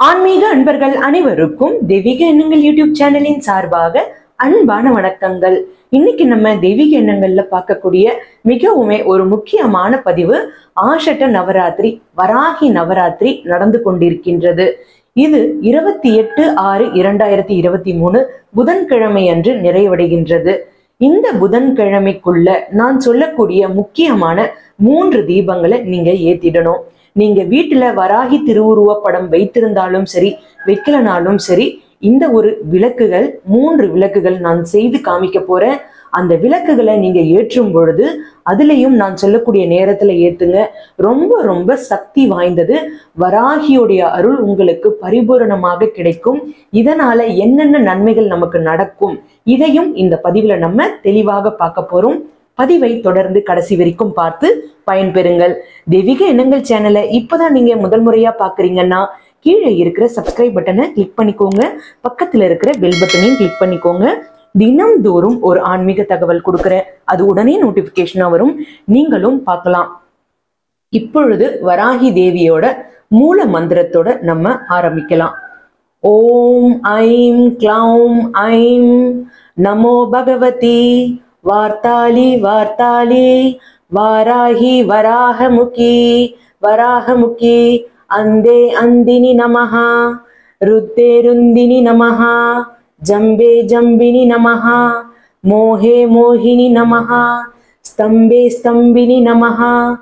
ஆன்மீக அன்பர்கள் அனைவருக்கும் தெய்வீக எண்ணங்கள் யூடியூப் சேனலின் சார்பாக அன்பான வணக்கங்கள் இன்னைக்கு நம்ம தெய்வீக எண்ணங்கள்ல பார்க்கக்கூடிய மிகவுமே ஒரு முக்கியமான பதிவு ஆஷட்ட நவராத்திரி வராகி நவராத்திரி நடந்து கொண்டிருக்கின்றது இது இருபத்தி எட்டு ஆறு இரண்டாயிரத்தி இருபத்தி மூணு புதன்கிழமை அன்று நிறைவடைகின்றது இந்த புதன்கிழமைக்குள்ள நான் சொல்லக்கூடிய முக்கியமான மூன்று தீபங்களை நீங்க ஏத்திடணும் நீங்க வீட்டுல வராகி திருவுருவ படம் வைத்திருந்தாலும் சரி வைக்கலனாலும் சரி இந்த ஒரு விளக்குகள் மூன்று விளக்குகள் நான் செய்து காமிக்க போறேன் அந்த விளக்குகளை நீங்க ஏற்றும் பொழுது அதுலயும் நான் சொல்லக்கூடிய நேரத்துல ஏத்துங்க ரொம்ப ரொம்ப சக்தி வாய்ந்தது வராகியுடைய அருள் உங்களுக்கு பரிபூரணமாக கிடைக்கும் இதனால என்னென்ன நன்மைகள் நமக்கு நடக்கும் இதையும் இந்த பதிவுல நம்ம தெளிவாக பார்க்க போறோம் பதிவை தொடர்ந்து கடைசி வரைக்கும் பார்த்து பயன்பெறுங்கள் தெய்வீக எண்ணங்கள் சேனலை இப்பதான் நீங்க முதல் முறையா பாக்குறீங்கன்னா கீழே இருக்கிற சப்ஸ்கிரைப் பட்டனை கிளிக் பண்ணிக்கோங்க பக்கத்துல இருக்கிற பெல் பட்டனையும் கிளிக் பண்ணிக்கோங்க தினம்தோறும் ஒரு ஆன்மீக தகவல் கொடுக்குறேன் அது உடனே நோட்டிபிகேஷனா வரும் நீங்களும் பார்க்கலாம் இப்பொழுது வராகி தேவியோட மூல மந்திரத்தோட நம்ம ஆரம்பிக்கலாம் ஓம் ஐம் க்ளௌம் ஐம் நமோ பகவதி வார்த்தாலி வார்த்தாலி வாராகி வராகமுகி வராகமுகி அந்தே அந்தினி நமஹா ருத்தே ருந்தினி நமஹா ஜம்பே ஜம்பினி நமஹா மோஹே மோகினி நமஹா स्तम्भे स्तम्भिनि नमः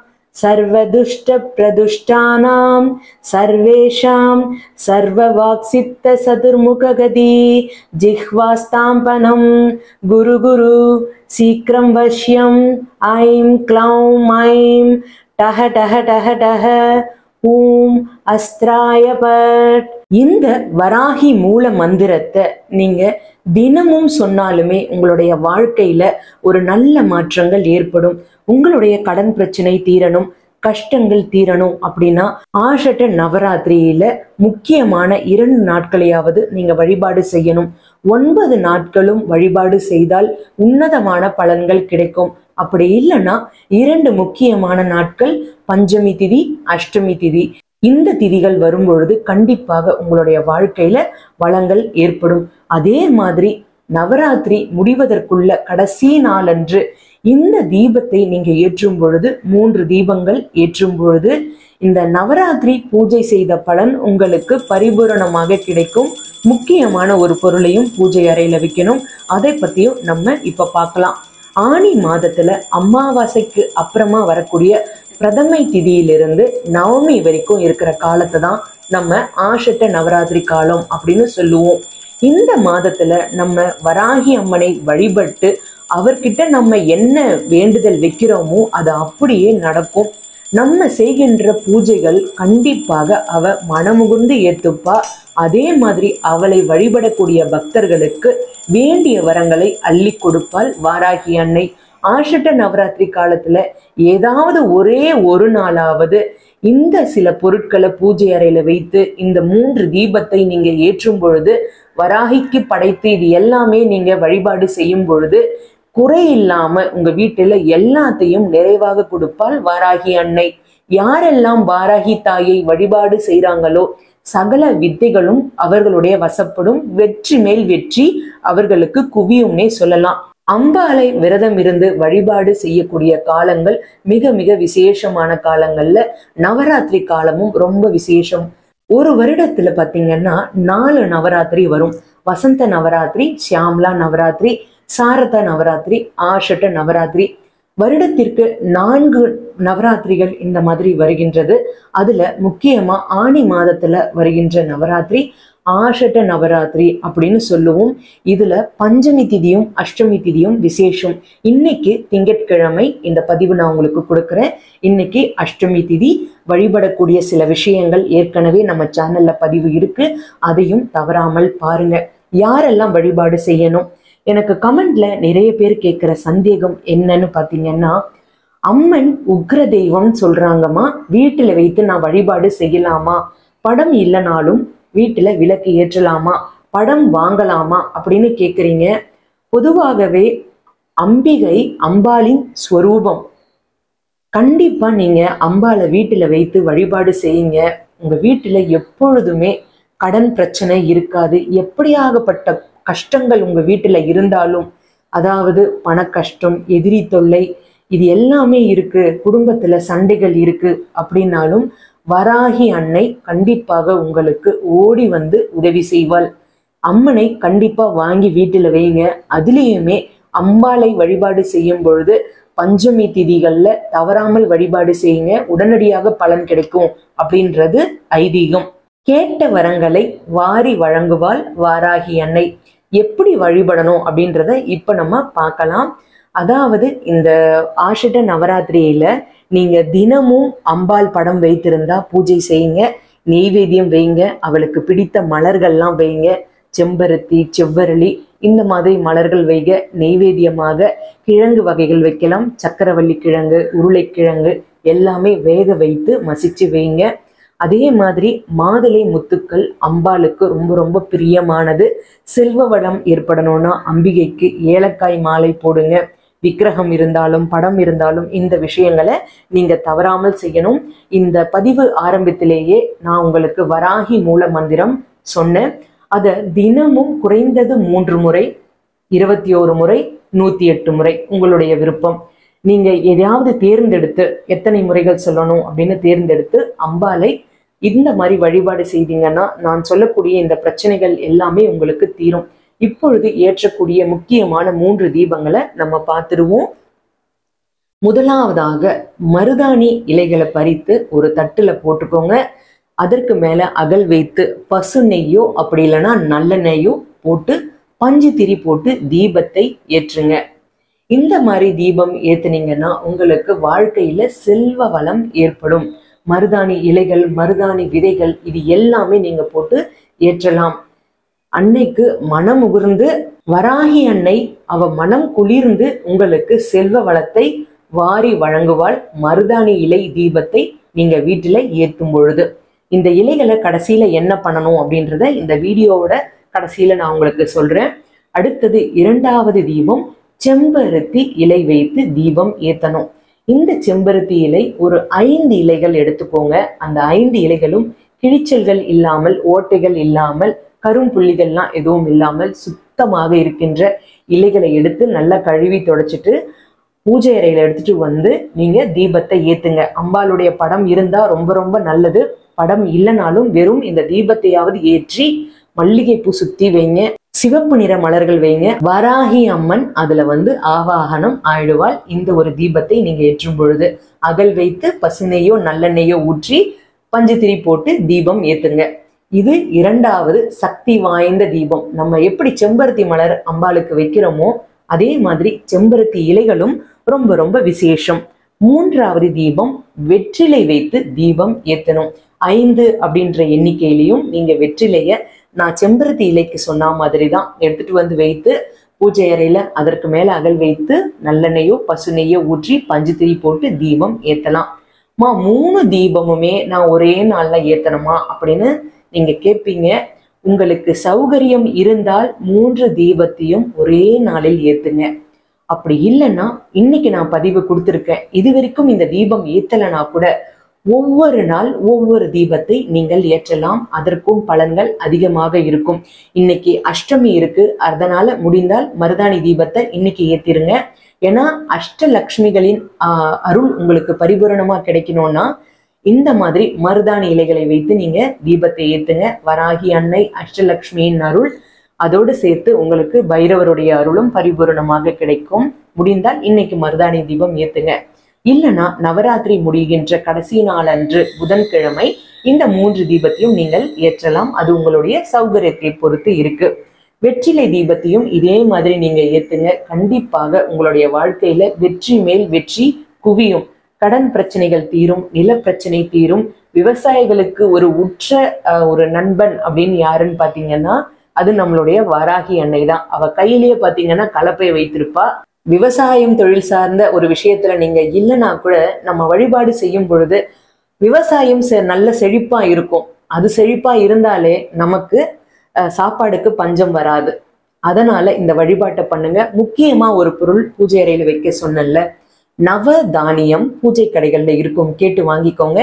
सर्वदुष्टप्रदुष्टानां सर्वेषां सर्ववाक्सित्तसदुर्मुखगति जिह्वास्ताम्पनं गुरु गुरु शीघ्रं वश्यम् ऐं क्लौं ऐं टह टह टह टह ஊம் அஸ்திராய பட் இந்த வராகி மூல மந்திரத்தை நீங்க தினமும் சொன்னாலுமே உங்களுடைய வாழ்க்கையில ஒரு நல்ல மாற்றங்கள் ஏற்படும் உங்களுடைய கடன் பிரச்சனை தீரணும் கஷ்டங்கள் தீரணும் அப்படின்னா ஆஷட்ட நவராத்திரியில முக்கியமான இரண்டு நாட்களையாவது நீங்க வழிபாடு செய்யணும் ஒன்பது நாட்களும் வழிபாடு செய்தால் உன்னதமான பலன்கள் கிடைக்கும் அப்படி இல்லைன்னா இரண்டு முக்கியமான நாட்கள் பஞ்சமி திதி அஷ்டமி திதி இந்த திதிகள் வரும்பொழுது கண்டிப்பாக உங்களுடைய வாழ்க்கையில வளங்கள் ஏற்படும் அதே மாதிரி நவராத்திரி முடிவதற்குள்ள கடைசி நாளன்று இந்த தீபத்தை நீங்க ஏற்றும் பொழுது மூன்று தீபங்கள் ஏற்றும் பொழுது இந்த நவராத்திரி பூஜை செய்த பலன் உங்களுக்கு பரிபூரணமாக கிடைக்கும் முக்கியமான ஒரு பொருளையும் பூஜை அறையில வைக்கணும் அதை பத்தியும் நம்ம இப்ப பார்க்கலாம் ஆணி மாதத்துல அமாவாசைக்கு அப்புறமா வரக்கூடிய பிரதமை திதியிலிருந்து நவமி வரைக்கும் இருக்கிற காலத்தை தான் நம்ம ஆஷட்ட நவராத்திரி காலம் அப்படின்னு சொல்லுவோம் இந்த மாதத்துல நம்ம வராகி அம்மனை வழிபட்டு அவர்கிட்ட நம்ம என்ன வேண்டுதல் வைக்கிறோமோ அது அப்படியே நடக்கும் நம்ம செய்கின்ற பூஜைகள் கண்டிப்பாக அவ மனமுகுந்து ஏத்துப்பா அதே மாதிரி அவளை வழிபடக்கூடிய பக்தர்களுக்கு வேண்டிய வரங்களை அள்ளி கொடுப்பாள் வாராகி அன்னை ஆஷட்ட நவராத்திரி காலத்துல ஏதாவது ஒரே ஒரு நாளாவது இந்த சில பொருட்களை பூஜை அறையில வைத்து இந்த மூன்று தீபத்தை நீங்க ஏற்றும் பொழுது வராகிக்கு படைத்து இது எல்லாமே நீங்க வழிபாடு செய்யும் பொழுது குறை இல்லாம உங்க வீட்டுல எல்லாத்தையும் நிறைவாக கொடுப்பாள் வாராகி அன்னை யாரெல்லாம் வாராகி தாயை வழிபாடு செய்றாங்களோ சகல வித்தைகளும் அவர்களுடைய வசப்படும் வெற்றி மேல் வெற்றி அவர்களுக்கு குவியும்னே சொல்லலாம் அம்பாலை விரதம் இருந்து வழிபாடு செய்யக்கூடிய காலங்கள் மிக மிக விசேஷமான காலங்கள்ல நவராத்திரி காலமும் ரொம்ப விசேஷம் ஒரு வருடத்துல பாத்தீங்கன்னா நாலு நவராத்திரி வரும் வசந்த நவராத்திரி சியாம்லா நவராத்திரி சாரத நவராத்திரி ஆஷட்ட நவராத்திரி வருடத்திற்கு நான்கு நவராத்திரிகள் இந்த மாதிரி வருகின்றது அதுல முக்கியமா ஆணி மாதத்துல வருகின்ற நவராத்திரி ஆஷட்ட நவராத்திரி அப்படின்னு சொல்லுவோம் இதுல பஞ்சமி திதியும் அஷ்டமி திதியும் விசேஷம் இன்னைக்கு திங்கட்கிழமை இந்த பதிவு நான் உங்களுக்கு கொடுக்குறேன் இன்னைக்கு அஷ்டமி திதி வழிபடக்கூடிய சில விஷயங்கள் ஏற்கனவே நம்ம சேனல்ல பதிவு இருக்கு அதையும் தவறாமல் பாருங்க யாரெல்லாம் வழிபாடு செய்யணும் எனக்கு கமெண்ட்ல நிறைய பேர் கேட்குற சந்தேகம் என்னன்னு பார்த்தீங்கன்னா அம்மன் உக்ர தெய்வம் சொல்றாங்கம்மா வீட்டில் வைத்து நான் வழிபாடு செய்யலாமா படம் இல்லைனாலும் வீட்டில் விளக்கு ஏற்றலாமா படம் வாங்கலாமா அப்படின்னு கேட்குறீங்க பொதுவாகவே அம்பிகை அம்பாளின் ஸ்வரூபம் கண்டிப்பா நீங்க அம்பாளை வீட்டுல வைத்து வழிபாடு செய்யுங்க உங்க வீட்டுல எப்பொழுதுமே கடன் பிரச்சனை இருக்காது எப்படியாகப்பட்ட கஷ்டங்கள் உங்க வீட்டுல இருந்தாலும் அதாவது பண கஷ்டம் எதிரி தொல்லை இது எல்லாமே இருக்கு குடும்பத்துல சண்டைகள் இருக்கு அப்படின்னாலும் வராகி அன்னை கண்டிப்பாக உங்களுக்கு ஓடி வந்து உதவி செய்வாள் அம்மனை கண்டிப்பா வாங்கி வீட்டுல வைங்க அதுலேயுமே அம்பாளை வழிபாடு செய்யும் பொழுது பஞ்சமி திதிகள்ல தவறாமல் வழிபாடு செய்யுங்க உடனடியாக பலன் கிடைக்கும் அப்படின்றது ஐதீகம் கேட்ட வரங்களை வாரி வழங்குவாள் வாராகி அன்னை எப்படி வழிபடணும் அப்படின்றத இப்ப நம்ம பார்க்கலாம் அதாவது இந்த ஆஷிட நவராத்திரியில நீங்க தினமும் அம்பாள் படம் வைத்திருந்தா பூஜை செய்யுங்க நெய்வேத்தியம் வைங்க அவளுக்கு பிடித்த மலர்கள்லாம் வைங்க செம்பருத்தி செவ்வரளி இந்த மாதிரி மலர்கள் வைங்க நெய்வேத்தியமாக கிழங்கு வகைகள் வைக்கலாம் சக்கரவள்ளி கிழங்கு உருளைக்கிழங்கு எல்லாமே வேக வைத்து மசிச்சு வைங்க அதே மாதிரி மாதுளை முத்துக்கள் அம்பாளுக்கு ரொம்ப ரொம்ப பிரியமானது செல்வ வளம் ஏற்படணும்னா அம்பிகைக்கு ஏலக்காய் மாலை போடுங்க விக்கிரகம் இருந்தாலும் படம் இருந்தாலும் இந்த விஷயங்களை நீங்க தவறாமல் செய்யணும் இந்த பதிவு ஆரம்பத்திலேயே நான் உங்களுக்கு வராகி மூல மந்திரம் சொன்னேன் அதை தினமும் குறைந்தது மூன்று முறை இருபத்தி ஒரு முறை நூத்தி எட்டு முறை உங்களுடைய விருப்பம் நீங்க எதையாவது தேர்ந்தெடுத்து எத்தனை முறைகள் சொல்லணும் அப்படின்னு தேர்ந்தெடுத்து அம்பாலை இந்த மாதிரி வழிபாடு செய்தீங்கன்னா நான் சொல்லக்கூடிய இந்த பிரச்சனைகள் எல்லாமே உங்களுக்கு தீரும் இப்பொழுது ஏற்றக்கூடிய முக்கியமான மூன்று தீபங்களை நம்ம பார்த்துருவோம் முதலாவதாக மருதாணி இலைகளை பறித்து ஒரு தட்டுல போட்டுக்கோங்க அதற்கு மேல அகல் வைத்து பசு நெய்யோ அப்படி இல்லைன்னா நல்லெண்ணெய்யோ போட்டு பஞ்சு திரி போட்டு தீபத்தை ஏற்றுங்க இந்த மாதிரி தீபம் ஏத்துனீங்கன்னா உங்களுக்கு வாழ்க்கையில செல்வ வளம் ஏற்படும் மருதாணி இலைகள் மருதாணி விதைகள் இது எல்லாமே நீங்க போட்டு ஏற்றலாம் அன்னைக்கு மனம் உகுர்ந்து வராகி அன்னை அவ மனம் குளிர்ந்து உங்களுக்கு செல்வ வளத்தை வாரி வழங்குவாள் மருதாணி இலை தீபத்தை நீங்க வீட்டுல ஏத்தும் பொழுது இந்த இலைகளை கடைசியில என்ன பண்ணணும் அப்படின்றத இந்த வீடியோவோட கடைசியில நான் உங்களுக்கு சொல்றேன் அடுத்தது இரண்டாவது தீபம் செம்பருத்தி இலை வைத்து தீபம் ஏத்தணும் இந்த செம்பருத்தி இலை ஒரு ஐந்து இலைகள் எடுத்துக்கோங்க அந்த ஐந்து இலைகளும் கிழிச்சல்கள் இல்லாமல் ஓட்டைகள் இல்லாமல் கரும்புள்ளிகள்லாம் எதுவும் இல்லாமல் சுத்தமாக இருக்கின்ற இலைகளை எடுத்து நல்லா கழுவி தொடச்சிட்டு பூஜை அறையில எடுத்துட்டு வந்து நீங்க தீபத்தை ஏத்துங்க அம்பாளுடைய படம் இருந்தா ரொம்ப ரொம்ப நல்லது படம் இல்லைனாலும் வெறும் இந்த தீபத்தையாவது ஏற்றி மல்லிகைப்பூ சுத்தி வைங்க சிவப்பு நிற மலர்கள் வைங்க வராகி அம்மன் அதுல வந்து ஆவாகனம் ஆயிடுவாள் இந்த ஒரு தீபத்தை நீங்க ஏற்றும் பொழுது அகல் வைத்து பசுனையோ நல்லெண்ணெயோ ஊற்றி பஞ்சுத்திரி போட்டு தீபம் ஏத்துங்க இது இரண்டாவது சக்தி வாய்ந்த தீபம் நம்ம எப்படி செம்பருத்தி மலர் அம்பாளுக்கு வைக்கிறோமோ அதே மாதிரி செம்பருத்தி இலைகளும் ரொம்ப ரொம்ப விசேஷம் மூன்றாவது தீபம் வெற்றிலை வைத்து தீபம் ஏத்தணும் ஐந்து அப்படின்ற எண்ணிக்கையிலையும் நீங்க வெற்றிலைய நான் செம்பருத்தி இலைக்கு சொன்ன மாதிரி தான் எடுத்துட்டு வந்து வைத்து பூஜை அறையில அதற்கு மேல அகல் வைத்து நல்லெண்ணெயோ பசு நெய்யோ ஊற்றி பஞ்சு திரி போட்டு தீபம் ஏத்தலாம் மா மூணு தீபமுமே நான் ஒரே நாள்ல ஏத்தணுமா அப்படின்னு நீங்க கேட்பீங்க உங்களுக்கு சௌகரியம் இருந்தால் மூன்று தீபத்தையும் ஒரே நாளில் ஏத்துங்க அப்படி இல்லைன்னா இன்னைக்கு நான் பதிவு கொடுத்துருக்கேன் இது வரைக்கும் இந்த தீபம் ஏத்தலைனா கூட ஒவ்வொரு நாள் ஒவ்வொரு தீபத்தை நீங்கள் ஏற்றலாம் அதற்கும் பலன்கள் அதிகமாக இருக்கும் இன்னைக்கு அஷ்டமி இருக்கு அதனால முடிந்தால் மருதாணி தீபத்தை இன்னைக்கு ஏத்திருங்க ஏன்னா அஷ்டலக்ஷ்மிகளின் ஆஹ், அருள் உங்களுக்கு பரிபூரணமா கிடைக்கணும்னா இந்த மாதிரி மருதாணி இலைகளை வைத்து நீங்க தீபத்தை ஏத்துங்க வராகி அன்னை அஷ்டலக்ஷ்மியின் அருள் அதோடு சேர்த்து உங்களுக்கு பைரவருடைய அருளும் பரிபூரணமாக கிடைக்கும் முடிந்தால் இன்னைக்கு மருதாணி தீபம் ஏத்துங்க இல்லைன்னா நவராத்திரி முடிகின்ற கடைசி நாள் அன்று புதன்கிழமை இந்த மூன்று தீபத்தையும் நீங்கள் ஏற்றலாம் அது உங்களுடைய சௌகரியத்தை பொறுத்து இருக்கு வெற்றிலை தீபத்தையும் இதே மாதிரி நீங்க ஏத்துங்க கண்டிப்பாக உங்களுடைய வாழ்க்கையில வெற்றி மேல் வெற்றி குவியும் கடன் பிரச்சனைகள் தீரும் நில பிரச்சனை தீரும் விவசாயிகளுக்கு ஒரு உற்ற அஹ், ஒரு நண்பன் அப்படின்னு யாருன்னு பாத்தீங்கன்னா அது நம்மளுடைய வராகி அன்னை தான் அவ கையிலேயே பாத்தீங்கன்னா கலப்பை வைத்திருப்பா விவசாயம் தொழில் சார்ந்த ஒரு விஷயத்துல நீங்க இல்லைன்னா கூட நம்ம வழிபாடு செய்யும் பொழுது விவசாயம் செ- நல்ல செழிப்பா இருக்கும் அது செழிப்பா இருந்தாலே நமக்கு அஹ், சாப்பாடுக்கு பஞ்சம் வராது அதனால இந்த வழிபாட்டை பண்ணுங்க முக்கியமா ஒரு பொருள் பூஜை அறையில வைக்க சொன்னேன்ல நவ தானியம் பூஜை கடைகள்ல இருக்கும் கேட்டு வாங்கிக்கோங்க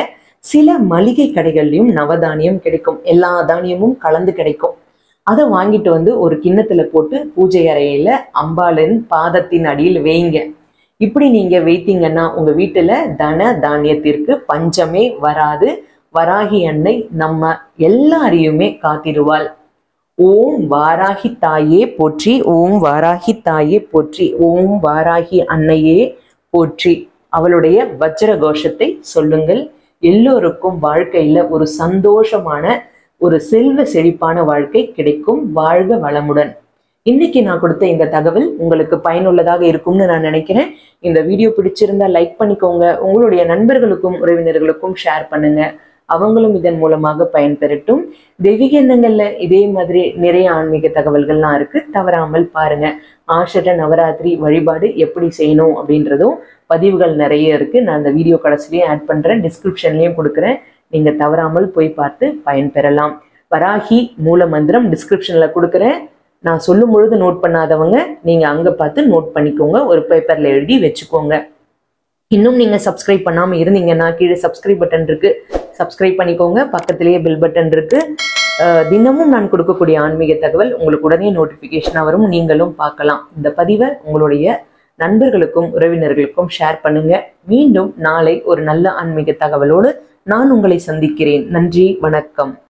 சில மளிகை கடைகள்லயும் நவதானியம் கிடைக்கும் எல்லா தானியமும் கலந்து கிடைக்கும் அதை வாங்கிட்டு வந்து ஒரு கிண்ணத்துல போட்டு பூஜை அறையில அம்பாளின் பாதத்தின் அடியில் வைங்க இப்படி நீங்க வைத்தீங்கன்னா உங்க வீட்டுல தன தானியத்திற்கு பஞ்சமே வராது வராகி அன்னை நம்ம எல்லாரையுமே காத்திடுவாள் ஓம் வாராகி தாயே போற்றி ஓம் வாராகி தாயே போற்றி ஓம் வாராகி அன்னையே போற்றி அவளுடைய வஜ்ர கோஷத்தை சொல்லுங்கள் எல்லோருக்கும் வாழ்க்கையில ஒரு சந்தோஷமான ஒரு செல்வ செழிப்பான வாழ்க்கை கிடைக்கும் வாழ்க வளமுடன் இன்னைக்கு நான் கொடுத்த இந்த தகவல் உங்களுக்கு பயனுள்ளதாக இருக்கும்னு நான் நினைக்கிறேன் இந்த வீடியோ பிடிச்சிருந்தா லைக் பண்ணிக்கோங்க உங்களுடைய நண்பர்களுக்கும் உறவினர்களுக்கும் ஷேர் பண்ணுங்க அவங்களும் இதன் மூலமாக பயன்பெறட்டும் தெய்வீக எண்ணங்கள்ல இதே மாதிரி நிறைய ஆன்மீக தகவல்கள்லாம் இருக்கு தவறாமல் பாருங்க ஆஷட நவராத்திரி வழிபாடு எப்படி செய்யணும் அப்படின்றதும் பதிவுகள் நிறைய இருக்கு நான் அந்த வீடியோ கடைசிலையும் ஆட் பண்றேன் டிஸ்கிரிப்ஷன்லயும் கொடுக்குறேன் நீங்க தவறாமல் போய் பார்த்து பயன்பெறலாம் வராகி மூல மந்திரம் டிஸ்கிரிப்ஷன்ல கொடுக்குறேன் நான் சொல்லும் பொழுது நோட் பண்ணாதவங்க நீங்க அங்க பார்த்து நோட் பண்ணிக்கோங்க ஒரு பேப்பர்ல எழுதி வச்சுக்கோங்க இன்னும் நீங்க சப்ஸ்கிரைப் பண்ணாம இருந்தீங்கன்னா கீழே சப்ஸ்கிரைப் பட்டன் இருக்கு சப்ஸ்கிரைப் பண்ணிக்கோங்க பக்கத்திலேயே பெல் பட்டன் இருக்கு அஹ் தினமும் நான் கொடுக்கக்கூடிய ஆன்மீக தகவல் உங்களுக்கு உடனே நோட்டிபிகேஷனா வரும் நீங்களும் பார்க்கலாம் இந்த பதிவை உங்களுடைய நண்பர்களுக்கும் உறவினர்களுக்கும் ஷேர் பண்ணுங்க மீண்டும் நாளை ஒரு நல்ல ஆன்மீக தகவலோடு நான் உங்களை சந்திக்கிறேன் நன்றி வணக்கம்